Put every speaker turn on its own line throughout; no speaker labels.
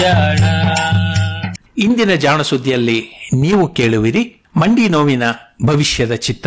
ಇಂದಿನ ಜಾಣ ಸುದ್ದಿಯಲ್ಲಿ ನೀವು ಕೇಳುವಿರಿ ಮಂಡಿ ನೋವಿನ ಭವಿಷ್ಯದ ಚಿತ್ರ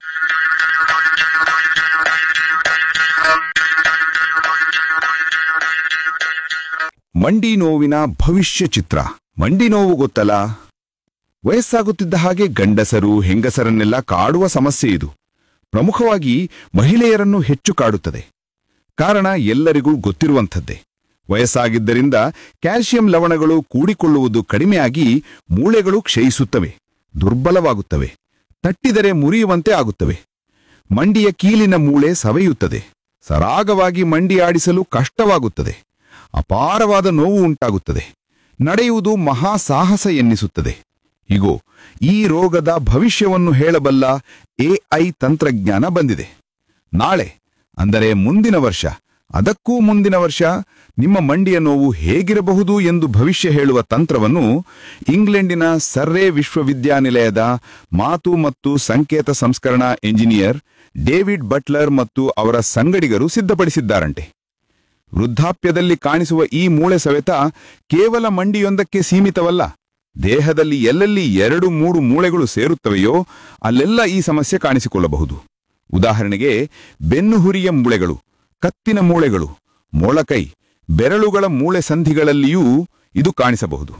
ಮಂಡಿ ನೋವಿನ ಭವಿಷ್ಯ ಚಿತ್ರ ಮಂಡಿ ನೋವು ಗೊತ್ತಲ್ಲ ವಯಸ್ಸಾಗುತ್ತಿದ್ದ ಹಾಗೆ ಗಂಡಸರು ಹೆಂಗಸರನ್ನೆಲ್ಲ ಕಾಡುವ ಸಮಸ್ಯೆ ಇದು ಪ್ರಮುಖವಾಗಿ ಮಹಿಳೆಯರನ್ನು ಹೆಚ್ಚು ಕಾಡುತ್ತದೆ ಕಾರಣ ಎಲ್ಲರಿಗೂ ಗೊತ್ತಿರುವಂಥದ್ದೇ ವಯಸ್ಸಾಗಿದ್ದರಿಂದ ಕ್ಯಾಲ್ಸಿಯಂ ಲವಣಗಳು ಕೂಡಿಕೊಳ್ಳುವುದು ಕಡಿಮೆಯಾಗಿ ಮೂಳೆಗಳು ಕ್ಷಯಿಸುತ್ತವೆ ದುರ್ಬಲವಾಗುತ್ತವೆ ತಟ್ಟಿದರೆ ಮುರಿಯುವಂತೆ ಆಗುತ್ತವೆ ಮಂಡಿಯ ಕೀಲಿನ ಮೂಳೆ ಸವೆಯುತ್ತದೆ ಸರಾಗವಾಗಿ ಮಂಡಿ ಆಡಿಸಲು ಕಷ್ಟವಾಗುತ್ತದೆ ಅಪಾರವಾದ ನೋವು ಉಂಟಾಗುತ್ತದೆ ನಡೆಯುವುದು ಮಹಾ ಸಾಹಸ ಎನ್ನಿಸುತ್ತದೆ ಇಗೋ ಈ ರೋಗದ ಭವಿಷ್ಯವನ್ನು ಹೇಳಬಲ್ಲ ಎಐ ತಂತ್ರಜ್ಞಾನ ಬಂದಿದೆ ನಾಳೆ ಅಂದರೆ ಮುಂದಿನ ವರ್ಷ ಅದಕ್ಕೂ ಮುಂದಿನ ವರ್ಷ ನಿಮ್ಮ ಮಂಡಿಯ ನೋವು ಹೇಗಿರಬಹುದು ಎಂದು ಭವಿಷ್ಯ ಹೇಳುವ ತಂತ್ರವನ್ನು ಇಂಗ್ಲೆಂಡಿನ ಸರ್ರೆ ವಿಶ್ವವಿದ್ಯಾನಿಲಯದ ಮಾತು ಮತ್ತು ಸಂಕೇತ ಸಂಸ್ಕರಣಾ ಎಂಜಿನಿಯರ್ ಡೇವಿಡ್ ಬಟ್ಲರ್ ಮತ್ತು ಅವರ ಸಂಗಡಿಗರು ಸಿದ್ಧಪಡಿಸಿದ್ದಾರಂತೆ ವೃದ್ಧಾಪ್ಯದಲ್ಲಿ ಕಾಣಿಸುವ ಈ ಮೂಳೆ ಸವೆತ ಕೇವಲ ಮಂಡಿಯೊಂದಕ್ಕೆ ಸೀಮಿತವಲ್ಲ ದೇಹದಲ್ಲಿ ಎಲ್ಲೆಲ್ಲಿ ಎರಡು ಮೂರು ಮೂಳೆಗಳು ಸೇರುತ್ತವೆಯೋ ಅಲ್ಲೆಲ್ಲ ಈ ಸಮಸ್ಯೆ ಕಾಣಿಸಿಕೊಳ್ಳಬಹುದು ಉದಾಹರಣೆಗೆ ಬೆನ್ನುಹುರಿಯ ಮೂಳೆಗಳು ಕತ್ತಿನ ಮೂಳೆಗಳು ಮೊಳಕೈ ಬೆರಳುಗಳ ಮೂಳೆ ಸಂಧಿಗಳಲ್ಲಿಯೂ ಇದು ಕಾಣಿಸಬಹುದು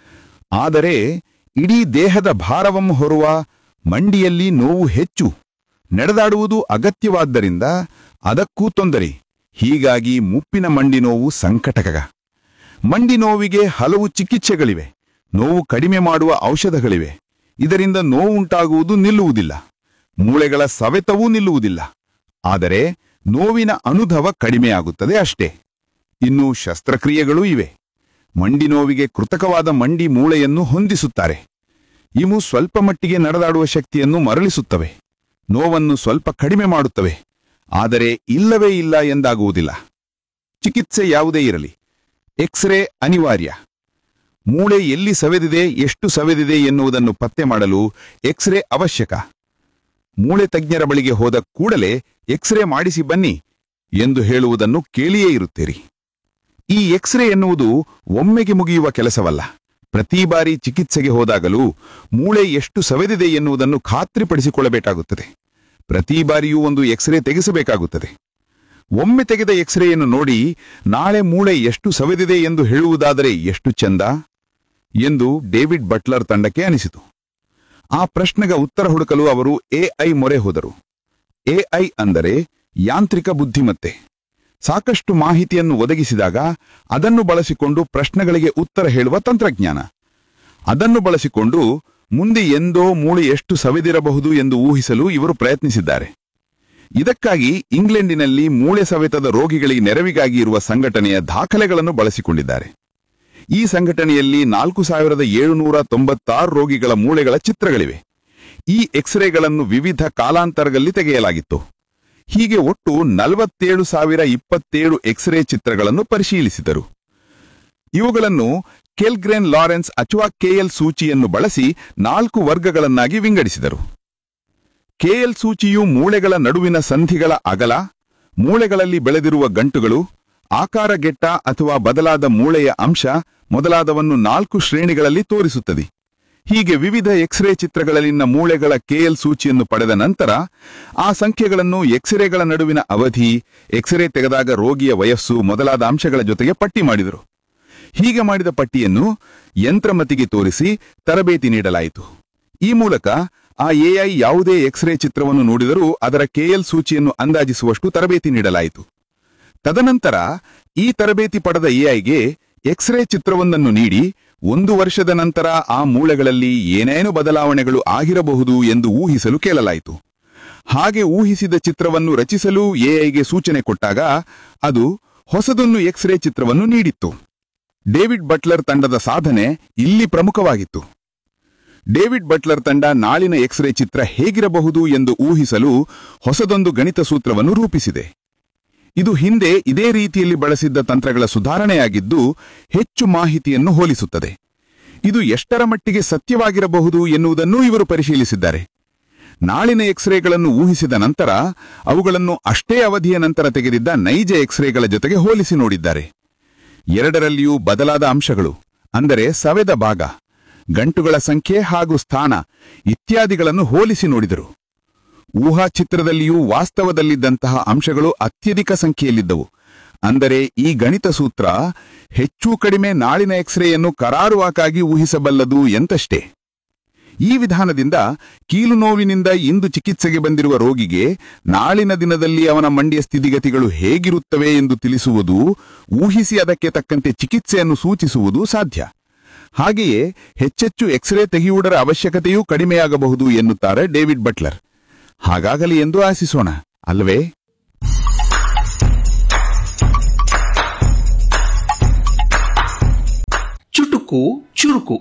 ಆದರೆ ಇಡೀ ದೇಹದ ಭಾರವನ್ನು ಹೊರುವ ಮಂಡಿಯಲ್ಲಿ ನೋವು ಹೆಚ್ಚು ನಡೆದಾಡುವುದು ಅಗತ್ಯವಾದ್ದರಿಂದ ಅದಕ್ಕೂ ತೊಂದರೆ ಹೀಗಾಗಿ ಮುಪ್ಪಿನ ಮಂಡಿ ನೋವು ಸಂಕಟಕ ಮಂಡಿ ನೋವಿಗೆ ಹಲವು ಚಿಕಿತ್ಸೆಗಳಿವೆ ನೋವು ಕಡಿಮೆ ಮಾಡುವ ಔಷಧಗಳಿವೆ ಇದರಿಂದ ನೋವು ಉಂಟಾಗುವುದು ನಿಲ್ಲುವುದಿಲ್ಲ ಮೂಳೆಗಳ ಸವೆತವೂ ನಿಲ್ಲುವುದಿಲ್ಲ ಆದರೆ ನೋವಿನ ಅನುಭವ ಕಡಿಮೆಯಾಗುತ್ತದೆ ಅಷ್ಟೇ ಇನ್ನು ಶಸ್ತ್ರಕ್ರಿಯೆಗಳೂ ಇವೆ ಮಂಡಿ ನೋವಿಗೆ ಕೃತಕವಾದ ಮಂಡಿ ಮೂಳೆಯನ್ನು ಹೊಂದಿಸುತ್ತಾರೆ ಇವು ಸ್ವಲ್ಪ ಮಟ್ಟಿಗೆ ನಡೆದಾಡುವ ಶಕ್ತಿಯನ್ನು ಮರಳಿಸುತ್ತವೆ ನೋವನ್ನು ಸ್ವಲ್ಪ ಕಡಿಮೆ ಮಾಡುತ್ತವೆ ಆದರೆ ಇಲ್ಲವೇ ಇಲ್ಲ ಎಂದಾಗುವುದಿಲ್ಲ ಚಿಕಿತ್ಸೆ ಯಾವುದೇ ಇರಲಿ ಎಕ್ಸ್ರೇ ಅನಿವಾರ್ಯ ಮೂಳೆ ಎಲ್ಲಿ ಸವೆದಿದೆ ಎಷ್ಟು ಸವೆದಿದೆ ಎನ್ನುವುದನ್ನು ಪತ್ತೆ ಮಾಡಲು ಎಕ್ಸ್ರೇ ಅವಶ್ಯಕ ಮೂಳೆ ತಜ್ಞರ ಬಳಿಗೆ ಹೋದ ಕೂಡಲೇ ಎಕ್ಸ್ರೇ ಮಾಡಿಸಿ ಬನ್ನಿ ಎಂದು ಹೇಳುವುದನ್ನು ಕೇಳಿಯೇ ಇರುತ್ತೀರಿ ಈ ಎಕ್ಸ್ರೇ ಎನ್ನುವುದು ಒಮ್ಮೆಗೆ ಮುಗಿಯುವ ಕೆಲಸವಲ್ಲ ಪ್ರತಿ ಬಾರಿ ಚಿಕಿತ್ಸೆಗೆ ಹೋದಾಗಲೂ ಮೂಳೆ ಎಷ್ಟು ಸವೆದಿದೆ ಎನ್ನುವುದನ್ನು ಖಾತ್ರಿಪಡಿಸಿಕೊಳ್ಳಬೇಕಾಗುತ್ತದೆ ಪ್ರತಿ ಬಾರಿಯೂ ಒಂದು ಎಕ್ಸ್ರೇ ತೆಗೆಸಬೇಕಾಗುತ್ತದೆ ಒಮ್ಮೆ ತೆಗೆದ ಎಕ್ಸ್ರೇಯನ್ನು ನೋಡಿ ನಾಳೆ ಮೂಳೆ ಎಷ್ಟು ಸವೆದಿದೆ ಎಂದು ಹೇಳುವುದಾದರೆ ಎಷ್ಟು ಚೆಂದ ಎಂದು ಡೇವಿಡ್ ಬಟ್ಲರ್ ತಂಡಕ್ಕೆ ಅನಿಸಿತು ಆ ಪ್ರಶ್ನೆಗೆ ಉತ್ತರ ಹುಡುಕಲು ಅವರು ಎಐ ಮೊರೆ ಹೋದರು ಎಐ ಅಂದರೆ ಯಾಂತ್ರಿಕ ಬುದ್ಧಿಮತ್ತೆ ಸಾಕಷ್ಟು ಮಾಹಿತಿಯನ್ನು ಒದಗಿಸಿದಾಗ ಅದನ್ನು ಬಳಸಿಕೊಂಡು ಪ್ರಶ್ನೆಗಳಿಗೆ ಉತ್ತರ ಹೇಳುವ ತಂತ್ರಜ್ಞಾನ ಅದನ್ನು ಬಳಸಿಕೊಂಡು ಮುಂದೆ ಎಂದೋ ಮೂಳೆ ಎಷ್ಟು ಸವೆದಿರಬಹುದು ಎಂದು ಊಹಿಸಲು ಇವರು ಪ್ರಯತ್ನಿಸಿದ್ದಾರೆ ಇದಕ್ಕಾಗಿ ಇಂಗ್ಲೆಂಡಿನಲ್ಲಿ ಮೂಳೆ ಸವೆತದ ರೋಗಿಗಳಿಗೆ ನೆರವಿಗಾಗಿ ಇರುವ ಸಂಘಟನೆಯ ದಾಖಲೆಗಳನ್ನು ಬಳಸಿಕೊಂಡಿದ್ದಾರೆ ಈ ಸಂಘಟನೆಯಲ್ಲಿ ನಾಲ್ಕು ಸಾವಿರದ ಏಳುನೂರ ತೊಂಬತ್ತಾರು ರೋಗಿಗಳ ಮೂಳೆಗಳ ಚಿತ್ರಗಳಿವೆ ಈ ಎಕ್ಸ್ರೇಗಳನ್ನು ವಿವಿಧ ಕಾಲಾಂತರಗಳಲ್ಲಿ ತೆಗೆಯಲಾಗಿತ್ತು ಹೀಗೆ ಒಟ್ಟು ನಲವತ್ತೇಳು ಸಾವಿರ ಇಪ್ಪತ್ತೇಳು ಎಕ್ಸ್ರೇ ಚಿತ್ರಗಳನ್ನು ಪರಿಶೀಲಿಸಿದರು ಇವುಗಳನ್ನು ಕೆಲ್ಗ್ರೇನ್ ಲಾರೆನ್ಸ್ ಅಥವಾ ಕೆಎಲ್ ಸೂಚಿಯನ್ನು ಬಳಸಿ ನಾಲ್ಕು ವರ್ಗಗಳನ್ನಾಗಿ ವಿಂಗಡಿಸಿದರು ಕೆಎಲ್ ಸೂಚಿಯು ಮೂಳೆಗಳ ನಡುವಿನ ಸಂಧಿಗಳ ಅಗಲ ಮೂಳೆಗಳಲ್ಲಿ ಬೆಳೆದಿರುವ ಗಂಟುಗಳು ಆಕಾರಗೆಟ್ಟ ಅಥವಾ ಬದಲಾದ ಮೂಳೆಯ ಅಂಶ ಮೊದಲಾದವನ್ನು ನಾಲ್ಕು ಶ್ರೇಣಿಗಳಲ್ಲಿ ತೋರಿಸುತ್ತದೆ ಹೀಗೆ ವಿವಿಧ ಎಕ್ಸ್ರೇ ಚಿತ್ರಗಳಲ್ಲಿನ ಮೂಳೆಗಳ ಕೆಎಲ್ ಸೂಚಿಯನ್ನು ಪಡೆದ ನಂತರ ಆ ಸಂಖ್ಯೆಗಳನ್ನು ಎಕ್ಸ್ರೇಗಳ ನಡುವಿನ ಅವಧಿ ಎಕ್ಸ್ರೇ ತೆಗೆದಾಗ ರೋಗಿಯ ವಯಸ್ಸು ಮೊದಲಾದ ಅಂಶಗಳ ಜೊತೆಗೆ ಪಟ್ಟಿ ಮಾಡಿದರು ಹೀಗೆ ಮಾಡಿದ ಪಟ್ಟಿಯನ್ನು ಯಂತ್ರಮತಿಗೆ ತೋರಿಸಿ ತರಬೇತಿ ನೀಡಲಾಯಿತು ಈ ಮೂಲಕ ಆ ಎಐ ಯಾವುದೇ ಎಕ್ಸ್ರೇ ಚಿತ್ರವನ್ನು ನೋಡಿದರೂ ಅದರ ಕೆಎಲ್ ಸೂಚಿಯನ್ನು ಅಂದಾಜಿಸುವಷ್ಟು ತರಬೇತಿ ನೀಡಲಾಯಿತು ತದನಂತರ ಈ ತರಬೇತಿ ಪಡೆದ ಎಐಗೆ ಎಕ್ಸ್ರೇ ಚಿತ್ರವೊಂದನ್ನು ನೀಡಿ ಒಂದು ವರ್ಷದ ನಂತರ ಆ ಮೂಳೆಗಳಲ್ಲಿ ಏನೇನು ಬದಲಾವಣೆಗಳು ಆಗಿರಬಹುದು ಎಂದು ಊಹಿಸಲು ಕೇಳಲಾಯಿತು ಹಾಗೆ ಊಹಿಸಿದ ಚಿತ್ರವನ್ನು ರಚಿಸಲು ಎಐಗೆ ಸೂಚನೆ ಕೊಟ್ಟಾಗ ಅದು ಹೊಸದೊಂದು ಎಕ್ಸ್ರೇ ಚಿತ್ರವನ್ನು ನೀಡಿತ್ತು ಡೇವಿಡ್ ಬಟ್ಲರ್ ತಂಡದ ಸಾಧನೆ ಇಲ್ಲಿ ಪ್ರಮುಖವಾಗಿತ್ತು ಡೇವಿಡ್ ಬಟ್ಲರ್ ತಂಡ ನಾಳಿನ ಎಕ್ಸ್ರೇ ಚಿತ್ರ ಹೇಗಿರಬಹುದು ಎಂದು ಊಹಿಸಲು ಹೊಸದೊಂದು ಗಣಿತ ಸೂತ್ರವನ್ನು ರೂಪಿಸಿದೆ ಇದು ಹಿಂದೆ ಇದೇ ರೀತಿಯಲ್ಲಿ ಬಳಸಿದ್ದ ತಂತ್ರಗಳ ಸುಧಾರಣೆಯಾಗಿದ್ದು ಹೆಚ್ಚು ಮಾಹಿತಿಯನ್ನು ಹೋಲಿಸುತ್ತದೆ ಇದು ಎಷ್ಟರ ಮಟ್ಟಿಗೆ ಸತ್ಯವಾಗಿರಬಹುದು ಎನ್ನುವುದನ್ನೂ ಇವರು ಪರಿಶೀಲಿಸಿದ್ದಾರೆ ನಾಳಿನ ಎಕ್ಸ್ರೇಗಳನ್ನು ಊಹಿಸಿದ ನಂತರ ಅವುಗಳನ್ನು ಅಷ್ಟೇ ಅವಧಿಯ ನಂತರ ತೆಗೆದಿದ್ದ ನೈಜ ಎಕ್ಸ್ರೇಗಳ ಜೊತೆಗೆ ಹೋಲಿಸಿ ನೋಡಿದ್ದಾರೆ ಎರಡರಲ್ಲಿಯೂ ಬದಲಾದ ಅಂಶಗಳು ಅಂದರೆ ಸವೆದ ಭಾಗ ಗಂಟುಗಳ ಸಂಖ್ಯೆ ಹಾಗೂ ಸ್ಥಾನ ಇತ್ಯಾದಿಗಳನ್ನು ಹೋಲಿಸಿ ನೋಡಿದರು ಊಹಾ ಚಿತ್ರದಲ್ಲಿಯೂ ವಾಸ್ತವದಲ್ಲಿದ್ದಂತಹ ಅಂಶಗಳು ಅತ್ಯಧಿಕ ಸಂಖ್ಯೆಯಲ್ಲಿದ್ದವು ಅಂದರೆ ಈ ಗಣಿತ ಸೂತ್ರ ಹೆಚ್ಚು ಕಡಿಮೆ ನಾಳಿನ ಎಕ್ಸ್ರೇಯನ್ನು ಕರಾರುವಾಕಾಗಿ ಊಹಿಸಬಲ್ಲದು ಎಂತಷ್ಟೇ ಈ ವಿಧಾನದಿಂದ ಕೀಲು ನೋವಿನಿಂದ ಇಂದು ಚಿಕಿತ್ಸೆಗೆ ಬಂದಿರುವ ರೋಗಿಗೆ ನಾಳಿನ ದಿನದಲ್ಲಿ ಅವನ ಮಂಡಿಯ ಸ್ಥಿತಿಗತಿಗಳು ಹೇಗಿರುತ್ತವೆ ಎಂದು ತಿಳಿಸುವುದು ಊಹಿಸಿ ಅದಕ್ಕೆ ತಕ್ಕಂತೆ ಚಿಕಿತ್ಸೆಯನ್ನು ಸೂಚಿಸುವುದು ಸಾಧ್ಯ ಹಾಗೆಯೇ ಹೆಚ್ಚೆಚ್ಚು ಎಕ್ಸ್ರೇ ತೆಗೆಯುವುದರ ಅವಶ್ಯಕತೆಯೂ ಕಡಿಮೆಯಾಗಬಹುದು ಎನ್ನುತ್ತಾರೆ ಡೇವಿಡ್ ಬಟ್ಲರ್ ಹಾಗಾಗಲಿ ಎಂದು ಆಶಿಸೋಣ ಅಲ್ವೇ
ಚುಟುಕು ಚುರುಕು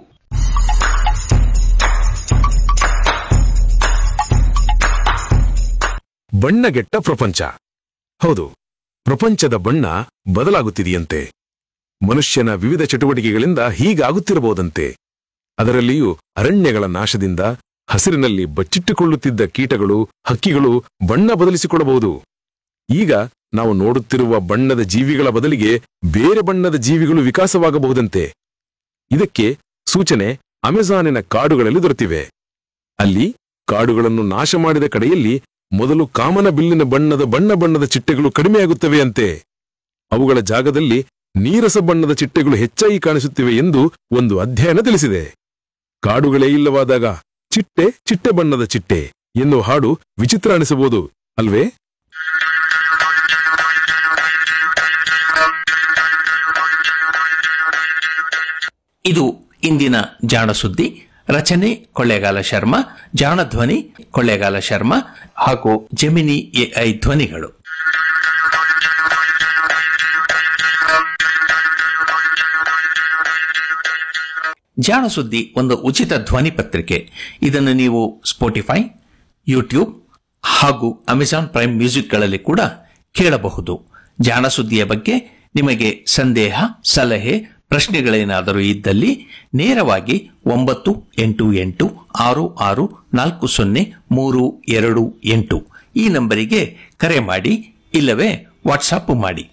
ಬಣ್ಣಗೆಟ್ಟ ಪ್ರಪಂಚ ಹೌದು ಪ್ರಪಂಚದ ಬಣ್ಣ ಬದಲಾಗುತ್ತಿದೆಯಂತೆ ಮನುಷ್ಯನ ವಿವಿಧ ಚಟುವಟಿಕೆಗಳಿಂದ ಹೀಗಾಗುತ್ತಿರಬಹುದಂತೆ ಅದರಲ್ಲಿಯೂ ಅರಣ್ಯಗಳ ನಾಶದಿಂದ ಹಸಿರಿನಲ್ಲಿ ಬಚ್ಚಿಟ್ಟುಕೊಳ್ಳುತ್ತಿದ್ದ ಕೀಟಗಳು ಹಕ್ಕಿಗಳು ಬಣ್ಣ ಬದಲಿಸಿಕೊಳ್ಳಬಹುದು ಈಗ ನಾವು ನೋಡುತ್ತಿರುವ ಬಣ್ಣದ ಜೀವಿಗಳ ಬದಲಿಗೆ ಬೇರೆ ಬಣ್ಣದ ಜೀವಿಗಳು ವಿಕಾಸವಾಗಬಹುದಂತೆ ಇದಕ್ಕೆ ಸೂಚನೆ ಅಮೆಜಾನಿನ ಕಾಡುಗಳಲ್ಲಿ ದೊರೆತಿವೆ ಅಲ್ಲಿ ಕಾಡುಗಳನ್ನು ನಾಶ ಮಾಡಿದ ಕಡೆಯಲ್ಲಿ ಮೊದಲು ಕಾಮನ ಬಿಲ್ಲಿನ ಬಣ್ಣದ ಬಣ್ಣ ಬಣ್ಣದ ಚಿಟ್ಟೆಗಳು ಕಡಿಮೆಯಾಗುತ್ತವೆ ಅಂತೆ ಅವುಗಳ ಜಾಗದಲ್ಲಿ ನೀರಸ ಬಣ್ಣದ ಚಿಟ್ಟೆಗಳು ಹೆಚ್ಚಾಗಿ ಕಾಣಿಸುತ್ತಿವೆ ಎಂದು ಒಂದು ಅಧ್ಯಯನ ತಿಳಿಸಿದೆ ಕಾಡುಗಳೇ ಇಲ್ಲವಾದಾಗ ಚಿಟ್ಟೆ ಚಿಟ್ಟೆ ಬಣ್ಣದ ಚಿಟ್ಟೆ ಎನ್ನುವ ಹಾಡು ವಿಚಿತ್ರ ಅನಿಸಬಹುದು ಅಲ್ವೇ
ಇದು ಇಂದಿನ ಜಾಣ ಸುದ್ದಿ ರಚನೆ ಕೊಳ್ಳೇಗಾಲ ಶರ್ಮಾ ಜಾಣ ಧ್ವನಿ ಕೊಳ್ಳೇಗಾಲ ಶರ್ಮಾ ಹಾಗೂ ಜೆಮಿನಿ ಎಐ ಧ್ವನಿಗಳು ಜಾಣ ಸುದ್ದಿ ಒಂದು ಉಚಿತ ಧ್ವನಿ ಪತ್ರಿಕೆ ಇದನ್ನು ನೀವು ಸ್ಪೋಟಿಫೈ ಯೂಟ್ಯೂಬ್ ಹಾಗೂ ಅಮೆಜಾನ್ ಪ್ರೈಮ್ ಮ್ಯೂಸಿಕ್ಗಳಲ್ಲಿ ಕೂಡ ಕೇಳಬಹುದು ಜಾಣ ಸುದ್ದಿಯ ಬಗ್ಗೆ ನಿಮಗೆ ಸಂದೇಹ ಸಲಹೆ ಪ್ರಶ್ನೆಗಳೇನಾದರೂ ಇದ್ದಲ್ಲಿ ನೇರವಾಗಿ ಒಂಬತ್ತು ಎಂಟು ಎಂಟು ಆರು ಆರು ನಾಲ್ಕು ಸೊನ್ನೆ ಮೂರು ಎರಡು ಎಂಟು ಈ ನಂಬರಿಗೆ ಕರೆ ಮಾಡಿ ಇಲ್ಲವೇ ವಾಟ್ಸಾಪ್ ಮಾಡಿ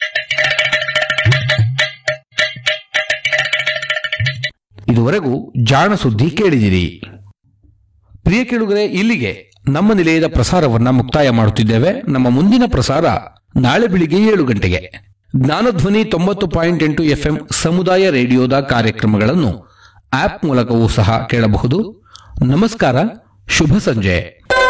ಇದುವರೆಗೂ ಜಾಣ ಸುದ್ದಿ ಕೇಳಿದಿರಿ ಪ್ರಿಯ ಕೇಳುಗರೆ ಇಲ್ಲಿಗೆ ನಮ್ಮ ನಿಲಯದ ಪ್ರಸಾರವನ್ನ ಮುಕ್ತಾಯ ಮಾಡುತ್ತಿದ್ದೇವೆ ನಮ್ಮ ಮುಂದಿನ ಪ್ರಸಾರ ನಾಳೆ ಬೆಳಿಗ್ಗೆ ಏಳು ಗಂಟೆಗೆ ಜ್ಞಾನಧ್ವನಿ ತೊಂಬತ್ತು ಪಾಯಿಂಟ್ ಎಂಟು ಎಫ್ಎಂ ಸಮುದಾಯ ರೇಡಿಯೋದ ಕಾರ್ಯಕ್ರಮಗಳನ್ನು ಆಪ್ ಮೂಲಕವೂ ಸಹ ಕೇಳಬಹುದು ನಮಸ್ಕಾರ ಶುಭ ಸಂಜೆ